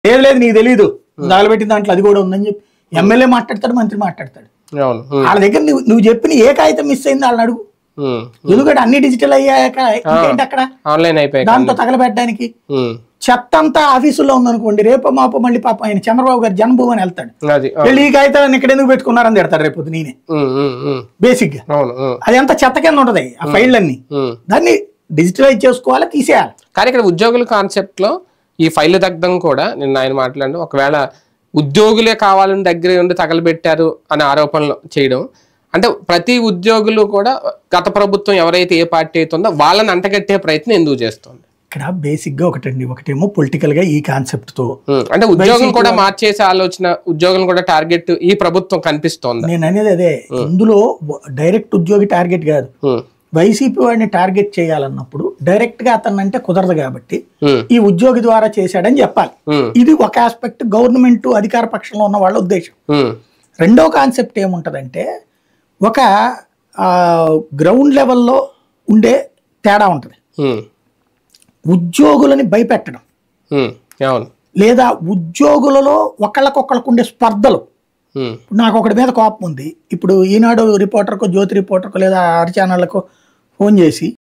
లేదు లేదు నీకు తెలియదు తగలబెట్టిన దాంట్లో అది కూడా ఉందని చెప్పి ఎమ్మెల్యే మాట్లాడతాడు మంత్రి మాట్లాడతాడు అవును ఉమ్, వాళ్ళ దగ్గర నువ్వు నువ్వు చెప్పిన ఏ కాగితం మిస్ అయింది వాళ్ళని అడుగు ఉమ్. ఎందుకంటే అన్ని డిజిటల్ అయ్యాక ఇంకేంటి అక్కడ ఆన్లైన్ అయిపోయాయి దాంతో తగలబెట్టడానికి ఉమ్, చెత్త అంతా ఆఫీసులో ఉందనుకోండి రేపు మాపు మళ్ళీ పాప ఆయన చంద్రబాబు గారు జన్మభూమి అని వెళ్తాడు అది ఆ, వెళ్ళి ఈ కాగితాలను ఇక్కడ ఎందుకు పెట్టుకున్నారని తిడతాడు రేపు నేనే ఉమ్, ఉమ్, ఉమ్. బేసిక్ గా అవును ఉమ్, అది అంత చెత్త కింద ఉంటది ఆ ఫైల్ అన్ని ఉమ్. దాన్ని డిజిటలైజ్ చేసుకోవాలి తీసేయాలి కానీ ఇక్కడ ఉద్యోగుల కాన్సెప్ట్ లో ఈ ఫైల్ దగ్ధం కూడా నిన్న ఆయన మాట్లాడు ఒకవేళ ఉద్యోగులే కావాలని దగ్గర ఉండి తగలబెట్టారు అనే ఆరోపణలు చేయడం అంటే ప్రతి ఉద్యోగులు కూడా గత ప్రభుత్వం ఎవరైతే ఏ పార్టీ అయితే ఉందో వాళ్ళని అంటగట్టే ప్రయత్నం ఎందుకు చేస్తుంది ఇక్కడ బేసిక్ గా ఒకటండి ఒకటేమో పొలిటికల్ గా ఈ కాన్సెప్ట్ తో ఉమ్, అంటే ఉద్యోగం కూడా మార్చేసే ఆలోచన ఉద్యోగం కూడా టార్గెట్ ఈ ప్రభుత్వం కనిపిస్తోంది నేను అనేది అదే ఇందులో డైరెక్ట్ ఉద్యోగి టార్గెట్ కాదు వైసీపీ వాడిని టార్గెట్ చేయాలన్నప్పుడు డైరెక్ట్ గా అతన్ని అంటే కుదరదు కాబట్టి ఈ ఉద్యోగి ద్వారా చేశాడని చెప్పాలి ఇది ఒక ఆస్పెక్ట్ గవర్నమెంట్ అధికార పక్షంలో ఉన్న వాళ్ళ ఉద్దేశం రెండో కాన్సెప్ట్ ఏముంటదంటే ఒక గ్రౌండ్ లెవెల్లో ఉండే తేడా ఉంటుంది ఉద్యోగులని భయపెట్టడం అవును లేదా ఉద్యోగులలో ఒకళ్ళకొకళ్ళకు ఉండే స్పర్ధలు ఉమ్, నాకు ఒకటి మీద కోపం ఉంది ఇప్పుడు ఈనాడు రిపోర్టర్కో జ్యోతి రిపోర్టర్కో లేదా ఆర్ ఛానళ్ళకో ఫోన్ చేసి